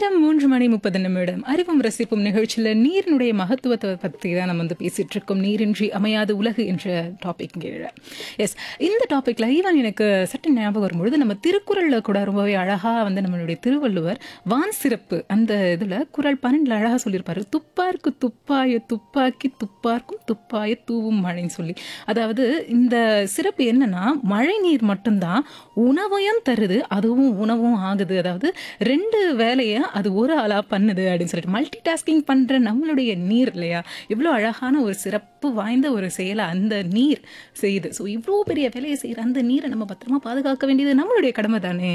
நேரம் மூன்று மணி முப்பது நிமிடம் அறிவும் ரசிப்பும் நிகழ்ச்சியில் நீரினுடைய மகத்துவத்தை பற்றி தான் நம்ம வந்து பேசிட்டு இருக்கோம் நீரின்றி அமையாது உலகு என்ற டாபிக் கீழே எஸ் இந்த டாபிக்ல ஈவன் எனக்கு சட்ட ஞாபகம் வரும்பொழுது நம்ம திருக்குறள்ல கூட ரொம்பவே அழகா வந்து நம்மளுடைய திருவள்ளுவர் வான் சிறப்பு அந்த இதுல குறள் பன்னெண்டுல அழகா சொல்லியிருப்பாரு துப்பார்க்கு துப்பாய துப்பாக்கி துப்பார்க்கும் துப்பாய தூவும் மழைன்னு சொல்லி அதாவது இந்த சிறப்பு என்னன்னா மழை நீர் மட்டும்தான் உணவையும் தருது அதுவும் உணவும் ஆகுது அதாவது ரெண்டு வேலையை அது ஒரு ஆளா பண்ணுது அப்படின்னு சொல்லிட்டு மல்டி டாஸ்கிங் பண்ற நம்மளுடைய நீர் இல்லையா இவ்வளோ அழகான ஒரு சிறப்பு வாய்ந்த ஒரு செயலை அந்த நீர் செய்யுது ஸோ இவ்வளோ பெரிய வேலையை செய்யற அந்த நீரை நம்ம பத்திரமா பாதுகாக்க வேண்டியது நம்மளுடைய கடமை தானே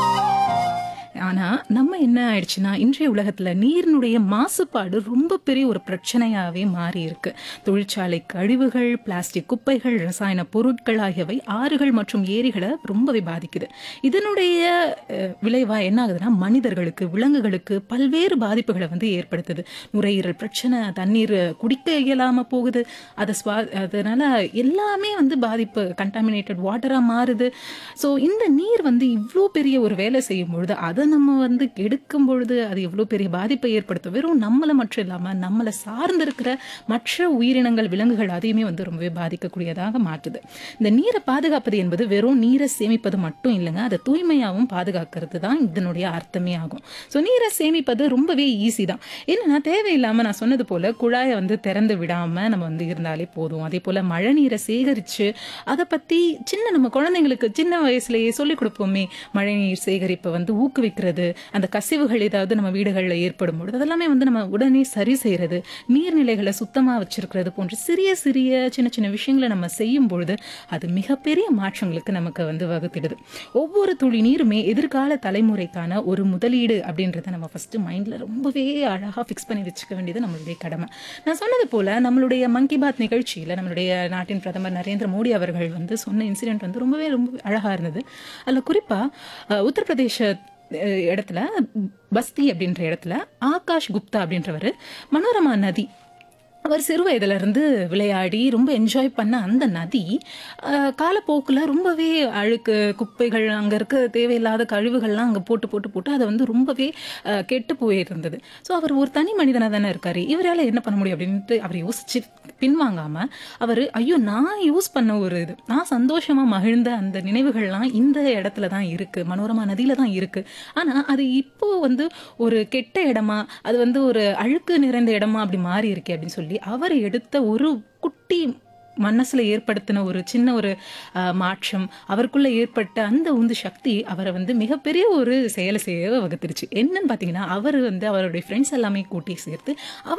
ஆனா நம்ம என்ன ஆயிடுச்சுன்னா இன்றைய உலகத்துல நீரினுடைய மாசுபாடு ரொம்ப பெரிய ஒரு பிரச்சனையாவே மாறி இருக்கு தொழிற்சாலை கழிவுகள் பிளாஸ்டிக் குப்பைகள் ரசாயன பொருட்கள் ஆகியவை ஆறுகள் மற்றும் ஏரிகளை ரொம்பவே பாதிக்குது இதனுடைய அஹ், விளைவா என்ன ஆகுதுன்னா மனிதர்களுக்கு விலங்குகளுக்கு பல்வேறு பாதிப்புகளை வந்து ஏற்படுத்துது நுரையீரல் பிரச்சனை தண்ணீர் குடிக்க இயலாம போகுது அதை ஸ்வா அதனால எல்லாமே வந்து பாதிப்பு கண்டாமினேட்டட் வாட்டரா மாறுது ஸோ இந்த நீர் வந்து இவ்வளோ பெரிய ஒரு வேலை செய்யும் பொழுது அதை நம்ம வந்து எடுக்கும் பொழுது அது எவ்வளோ பெரிய பாதிப்பை ஏற்படுத்தும் வெறும் நம்மளை மட்டும் இல்லாமல் நம்மளை சார்ந்திருக்கிற மற்ற உயிரினங்கள் விலங்குகள் அதையுமே வந்து ரொம்பவே பாதிக்கக்கூடியதாக மாற்றுது இந்த நீரை பாதுகாப்பது என்பது வெறும் நீரை சேமிப்பது மட்டும் இல்லைங்க அதை தூய்மையாகவும் பாதுகாக்கிறது தான் இதனுடைய அர்த்தமே ஆகும் ஸோ நீரை சேமிப்பது ரொம்பவே ஈஸி தான் என்னன்னா தேவையில்லாமல் நான் சொன்னது போல குழாயை வந்து திறந்து விடாம நம்ம வந்து இருந்தாலே போதும் அதே போல மழை நீரை சேகரிச்சு அதை பத்தி சின்ன நம்ம குழந்தைங்களுக்கு சின்ன வயசுலயே சொல்லிக் கொடுப்போமே மழை நீர் சேகரிப்பை வந்து ஊக்குவிக்கிறது அந்த கசிவுகள் ஏதாவது நம்ம வீடுகளில் ஏற்படும் பொழுது அதெல்லாமே வந்து நம்ம உடனே சரி செய்யறது நீர்நிலைகளை சுத்தமா வச்சிருக்கிறது போன்ற சிறிய சிறிய சின்ன சின்ன விஷயங்களை நம்ம செய்யும் பொழுது அது மிகப்பெரிய மாற்றங்களுக்கு நமக்கு வந்து வகுத்திடுது ஒவ்வொரு துளி நீருமே எதிர்கால தலைமுறைக்கான ஒரு முதலீடு அப்படின்றத நம்ம ஃபர்ஸ்ட் மைண்ட்ல ரொம்பவே அழகா ஃபிக்ஸ் பண்ணி வச்சுக்க வேண்டியது நம்மளுடைய கடமை நான் சொன்னது போல நம்மளுடைய மன் கி பாத் நிகழ்ச்சியில நம்மளுடைய நாட்டின் பிரதமர் நரேந்திர மோடி அவர்கள் வந்து சொன்ன இன்சிடென்ட் வந்து ரொம்பவே ரொம்ப அழகா இருந்தது அதுல குறிப்பா அஹ், உத்தரப்பிரதேச அஹ், இடத்துல பஸ்தி அப்படின்ற இடத்துல ஆகாஷ் குப்தா அப்படின்றவர் மனோரமா நதி அவர் சிறு வயதுல இருந்து விளையாடி ரொம்ப என்ஜாய் பண்ண அந்த நதி அஹ், காலப்போக்குல ரொம்பவே அழுக்கு குப்பைகள் அங்க இருக்க தேவையில்லாத கழிவுகள்லாம் அங்க போட்டு போட்டு போட்டு அதை வந்து ரொம்பவே அஹ், கெட்டு போயிருந்தது ஸோ அவர் ஒரு தனி மனிதனா தானே இருக்காரு இவரால என்ன பண்ண முடியும் அப்படின்ட்டு அவர் யோசிச்சு பின்வாங்காம அவர் ஐயோ நான் யூஸ் பண்ண ஒரு இது நான் சந்தோஷமா மகிழ்ந்த அந்த நினைவுகள்லாம் இந்த இடத்துல தான் இருக்கு மனோரமா நதியில தான் இருக்கு ஆனா அது இப்போ வந்து ஒரு கெட்ட இடமா அது வந்து ஒரு அழுக்கு நிறைந்த இடமா அப்படி மாறி இருக்கே அப்படின்னு சொல்லி அவர் எடுத்த ஒரு குட்டி மனசுல ஏற்படுத்தின ஒரு சின்ன ஒரு அஹ், மாற்றம் அவருக்குள்ள ஏற்பட்ட அந்த உந்து சக்தி அவரை வந்து மிகப்பெரிய ஒரு செயலை செய்ய வகுத்துருச்சு என்னன்னு பாத்தீங்கன்னா அவர் வந்து அவருடைய ஃப்ரெண்ட்ஸ் எல்லாமே கூட்டி சேர்த்து அவர்